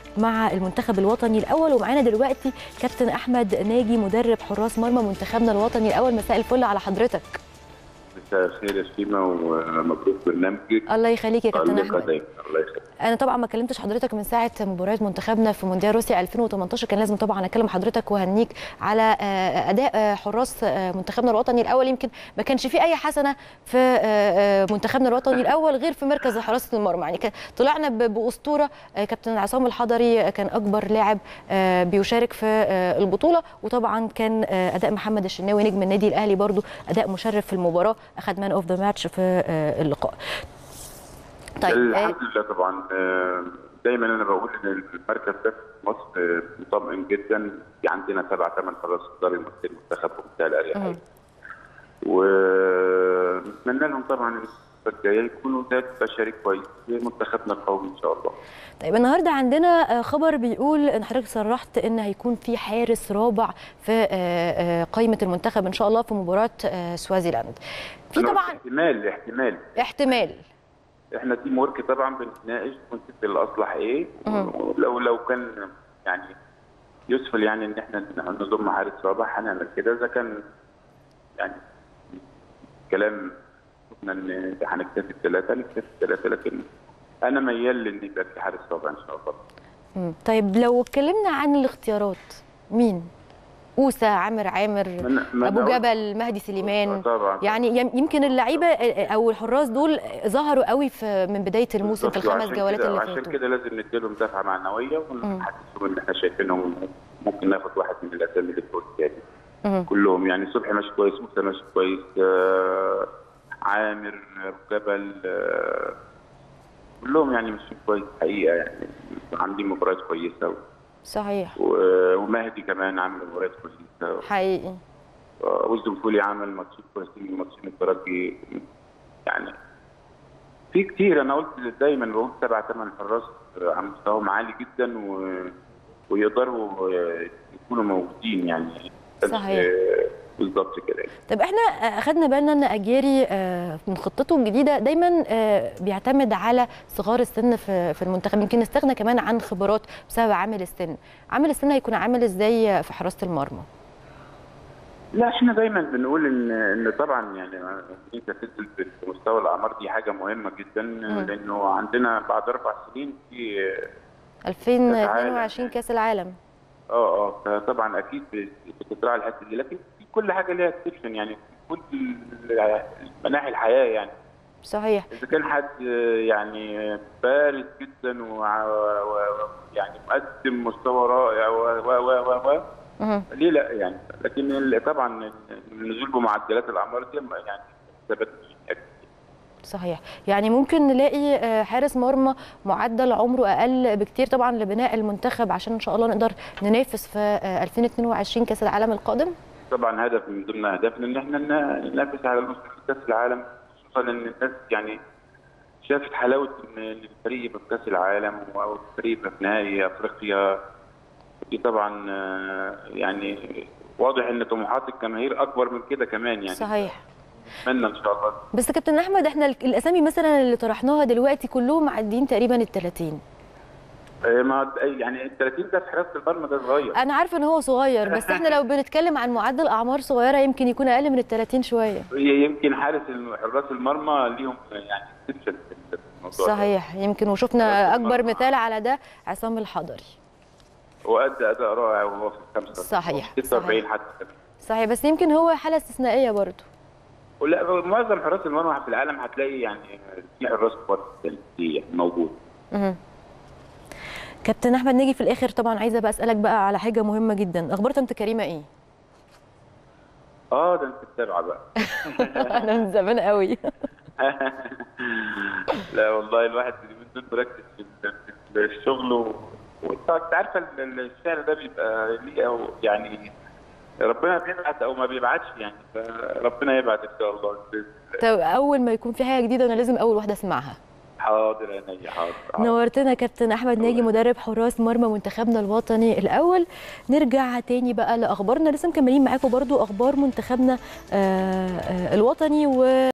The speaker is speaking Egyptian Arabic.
مع المنتخب الوطني الاول ومعانا دلوقتي كابتن احمد ناجي مدرب حراس مرمى منتخبنا الوطني الاول مساء الفل على حضرتك مساء الخير يا شيماء ومبروك برنامجك الله يخليك يا كابتن الله احمد يخليك الله يخليك انا طبعا ما كلمتش حضرتك من ساعه مباريات منتخبنا في مونديال روسيا 2018 كان لازم طبعا اكلم حضرتك وهنيك على آه، اداء آه، حراس آه، منتخبنا الوطني الاول يمكن ما كانش في اي حسنه في آه، آه، منتخبنا الوطني الاول غير في مركز حراسه المرمى يعني كان- طلعنا ب- باسطوره آه، كابتن عصام الحضري آه، كان اكبر لاعب آه، بيشارك في آه، البطوله وطبعا كان آه، اداء محمد الشناوي نجم النادي الاهلي برضو اداء مشرف في المباراه اخذ مان اوف ذا ماتش في آه، اللقاء طيب آه، الحمد لله طبعا آه، دايما انا بقول ان المركز ده في مصر آه، مطمئن جدا في عندنا سبع ثمان حراس اداري يمثل المنتخب بمنتهى الاريحيه مم. ونتمنى لهم طبعا الفتره الجايه يكونوا ذات بشري كويس لمنتخبنا القومي ان شاء الله طيب النهارده عندنا آه، خبر بيقول ان حضرتك صرحت ان هيكون في حارس رابع في آه، آه، قائمه المنتخب ان شاء الله في مباراه آه، سوازيلاند في أنا قلت طبعا احتمال احتمال احتمال احنا تيم ورك طبعا بنتناقش ونشوف الاصلح ايه مم. ولو لو كان يعني يسفل يعني ان احنا نضم حارس رابع هنعمل كده اذا كان يعني كلام قلنا ان هنكتفي بثلاثه نكتفي بثلاثه لكن انا ميال لان يبقى في حارس رابع ان شاء الله مم. طيب لو اتكلمنا عن الاختيارات مين اوسا عامر عامر من- من ابو أول- جبل مهدي سليمان طبعا يعني يم- يمكن اللعيبه آه، او الحراس دول ظهروا قوي في من بدايه الموسم في بالظبط. الخمس وعشان جولات كده- اللي وعشان فاتوا كده لازم نديلهم دفعه معنويه ونحسسهم ان احنا شايفينهم ممكن ناخد واحد من الاسامي اللي فوق الثاني مم. كلهم يعني صبحي ماشي كويس موسى ماشي كويس آه عامر جبل آه كلهم يعني ماشيين كويس حقيقه يعني عاملين مباريات كويسه صحيح و- ومهدي كمان عامل مباريات كويسه حقيقي آه، وزن فولي عمل ماتشين كويسين ماتشين الترجي يعني في كتير انا قلت دايما بقول سبع ثمان حراس آه، على مستواهم عالي جدا و... ويقدروا آه، يكونوا موجودين يعني صحيح. آه، بالظبط كده طب احنا اخدنا بالنا ان اجيري آه، من خطته الجديده دايما آه، بيعتمد على صغار السن في في المنتخب يمكن استغنى كمان عن خبرات بسبب عامل السن عامل السن هيكون عامل ازاي في حراسه المرمى لا احنا دايما بنقول ان ان طبعا يعني ان انت تنزل في مستوى الاعمار دي حاجه مهمه جدا لانه عندنا بعد اربع سنين في 2022 كاس العالم اه اه فطبعا اكيد بتتراعى الحته دي لكن في كل حاجه ليها اكسبشن يعني في كل مناحي الحياه يعني صحيح اذا كان حد يعني بارز جدا ويعني مقدم مستوى رائع و و و و و مهم. ليه لا يعني لكن ال- طبعا النزول بمعدلات الاعمار دي يعني ثبت صحيح يعني ممكن نلاقي آه، حارس مرمى معدل عمره اقل بكتير طبعا لبناء المنتخب عشان ان شاء الله نقدر ننافس في آه، 2022 كاس العالم القادم طبعا هدف من ضمن اهدافنا ان احنا ن- ننافس على المستوى في كاس العالم خصوصا ان الناس يعني شافت حلاوه ان إن الفريق يبقى في كاس العالم او الفريق يبقى في نهائي افريقيا دي طبعا آه، يعني واضح ان طموحات الجماهير اكبر من كده كمان يعني صحيح اتمنى ان شاء الله بس كابتن احمد احنا ال- الاسامي مثلا اللي طرحناها دلوقتي كلهم معديين تقريبا ال 30 آه، ما يعني ال 30 ده في حراسه المرمى ده صغير انا عارفه ان هو صغير بس احنا لو بنتكلم عن معدل اعمار صغيره يمكن يكون اقل من ال 30 شويه يمكن حارس الم- حراس المرمى ليهم يعني exception في الموضوع ده. صحيح يمكن حراس وشفنا اكبر المرمى. مثال على ده عصام الحضري وادى اداء رائع وهو في الخمسه صحيح، 46 صحيح. حتى كمان صحيح بس يمكن هو حاله استثنائيه برضه ولا معظم حراس المرمى في العالم هتلاقي يعني في حراس كبار جدا موجود مهم. كابتن احمد نيجي في الاخر طبعا عايزه بقى اسالك بقى على حاجه مهمه جدا اخبار طنط كريمه ايه اه ده انت متابعه بقى انا من زمان قوي لا والله الواحد اليومين دول مركز في في الشغل و... وانت أنت عارفه ال- الشعر ده بيبقى ليه أو يعني ربنا بيبعت او ما بيبعتش يعني فربنا يبعت ان شاء الله طب اول ما يكون في حاجه جديده انا لازم اول واحده اسمعها حاضر يا نجي حاضر, حاضر. نورتنا كابتن احمد ناجي مدرب حراس مرمى منتخبنا الوطني الاول نرجع تاني بقى لاخبارنا لسه مكملين معاكم برضو اخبار منتخبنا آه، آه، الوطني و